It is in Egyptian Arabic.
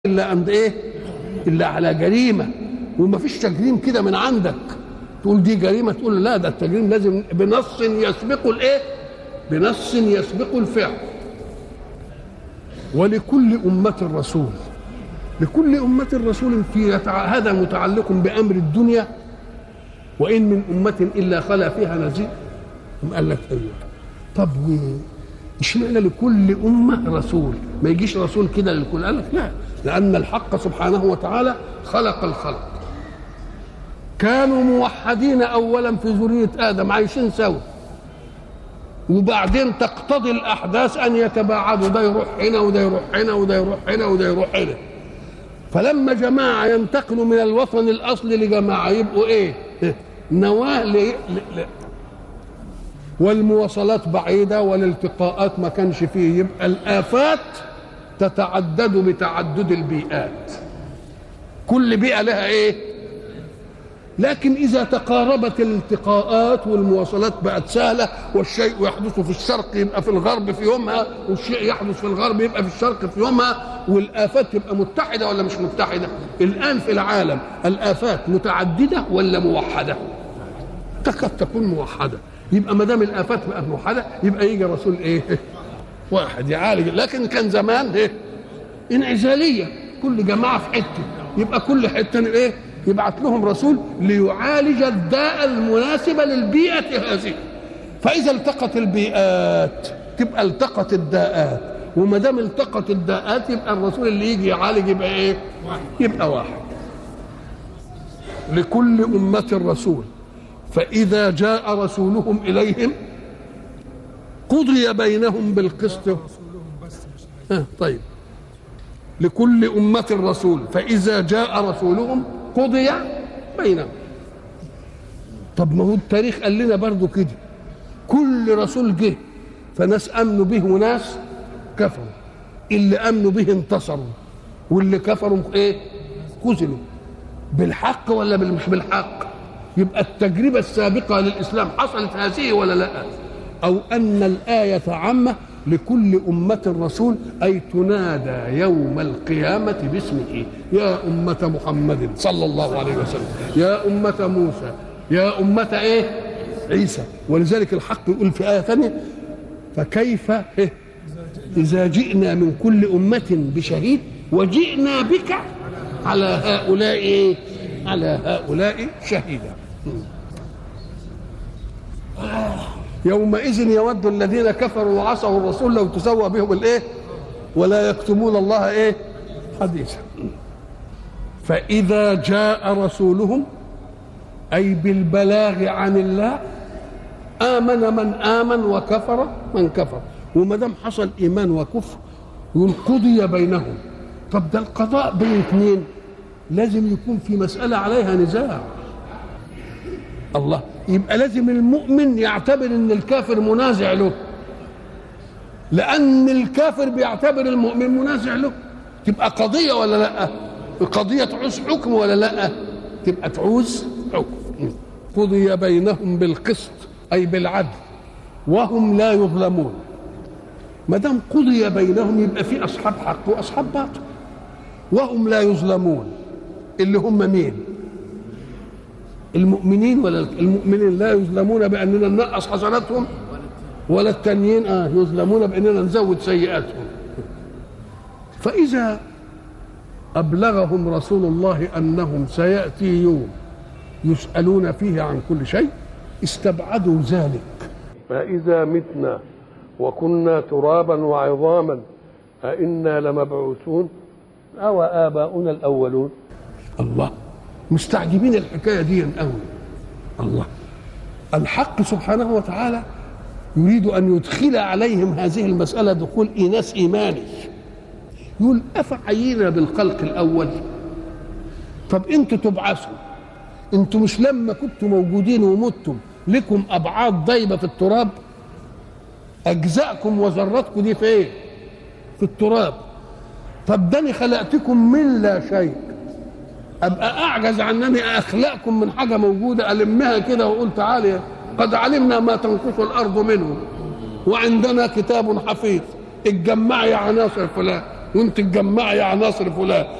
الا عند ايه الا على جريمه وما فيش تجريم كده من عندك تقول دي جريمه تقول لا ده التجريم لازم بنص يسبق الايه بنص يسبق الفعل ولكل أمة رسول لكل أمة رسول في يتع... هذا متعلق بأمر الدنيا وإن من أمة إلا خلا فيها نذير قال لك أيوه طب اشمعنى لكل أمة رسول ما يجيش رسول كده للكل قال لك لا لأن الحق سبحانه وتعالى خلق الخلق كانوا موحدين أولا في ذرية آدم عايشين سوا وبعدين تقتضي الاحداث ان يتباعدوا ده يروح هنا وده يروح هنا وده يروح هنا وده يروح هنا فلما جماعه ينتقلوا من الوطن الاصلي لجماعه يبقوا ايه؟ نواه ل... ل... ل... والمواصلات بعيده والالتقاءات ما كانش فيه يبقى الافات تتعدد بتعدد البيئات كل بيئه لها ايه؟ لكن إذا تقاربت الالتقاءات والمواصلات بقت سهلة والشيء يحدث في الشرق يبقى في الغرب في يومها والشيء يحدث في الغرب يبقى في الشرق في يومها والآفات تبقى متحدة ولا مش متحدة الآن في العالم الآفات متعددة ولا موحدة تكاد تكون موحدة يبقى ما دام الآفات بقت موحدة يبقى يجي رسول إيه واحد يعالج لكن كان زمان إيه انعزالية كل جماعة في حتة يبقى كل حتة إيه يبعث لهم رسول ليعالج الداء المناسبة للبيئة هذه فإذا التقت البيئات تبقى التقت الداءات وما دام التقت الداءات يبقى الرسول اللي يجي يعالج يبقى ايه؟ يبقى واحد لكل أمة رسول فإذا جاء رسولهم إليهم قضي بينهم بالقسط آه طيب لكل أمة رسول فإذا جاء رسولهم قضي بينهم طب ما هو التاريخ قال لنا برضو كده كل رسول جه فناس امنوا به وناس كفروا اللي امنوا به انتصروا واللي كفروا ايه خذلوا بالحق ولا مش بالحق يبقى التجربة السابقة للإسلام حصلت هذه ولا لا أو أن الآية عامة لكل أمة رسول أي تنادى يوم القيامة باسمه يا أمة محمد صلى الله عليه وسلم يا أمة موسى يا أمة إيه عيسى ولذلك الحق يقول في آية ثانية فكيف إيه إذا جئنا من كل أمة بشهيد وجئنا بك على هؤلاء إيه على هؤلاء شهيدا يومئذ يود الذين كفروا وعصوا الرسول لو تسوى بهم الايه ولا يكتمون الله ايه حديثا فاذا جاء رسولهم اي بالبلاغ عن الله امن من امن وكفر من كفر وما دام حصل ايمان وكفر يقول قضي بينهم طب ده القضاء بين اثنين لازم يكون في مساله عليها نزاع الله يبقى لازم المؤمن يعتبر ان الكافر منازع له لان الكافر بيعتبر المؤمن منازع له تبقى قضيه ولا لا قضيه تعوز حكم ولا لا تبقى تعوز حكم قضي بينهم بالقسط اي بالعدل وهم لا يظلمون ما دام قضي بينهم يبقى في اصحاب حق واصحاب باطل وهم لا يظلمون اللي هم مين المؤمنين ولا المؤمنين لا يظلمون باننا ننقص حسناتهم ولا التانيين اه يظلمون باننا نزود سيئاتهم فاذا ابلغهم رسول الله انهم سياتي يوم يسالون فيه عن كل شيء استبعدوا ذلك فاذا متنا وكنا ترابا وعظاما أئنا لمبعوثون أو آباؤنا الأولون الله مستعجبين الحكايه دي قوي الله الحق سبحانه وتعالى يريد ان يدخل عليهم هذه المساله دخول ايناس ايماني يقول افعينا بالخلق الاول طب انتوا تبعثوا انتوا مش لما كنتوا موجودين ومتم لكم ابعاد ضيبه في التراب اجزاءكم وذراتكم دي في ايه في التراب طب داني خلقتكم من لا شيء ابقى اعجز عن انني اخلقكم من حاجه موجوده المها كده واقول تعالى قد علمنا ما تنقص الارض منه وعندنا كتاب حفيظ اتجمعي عناصر فلان وانت تجمعي عناصر فلان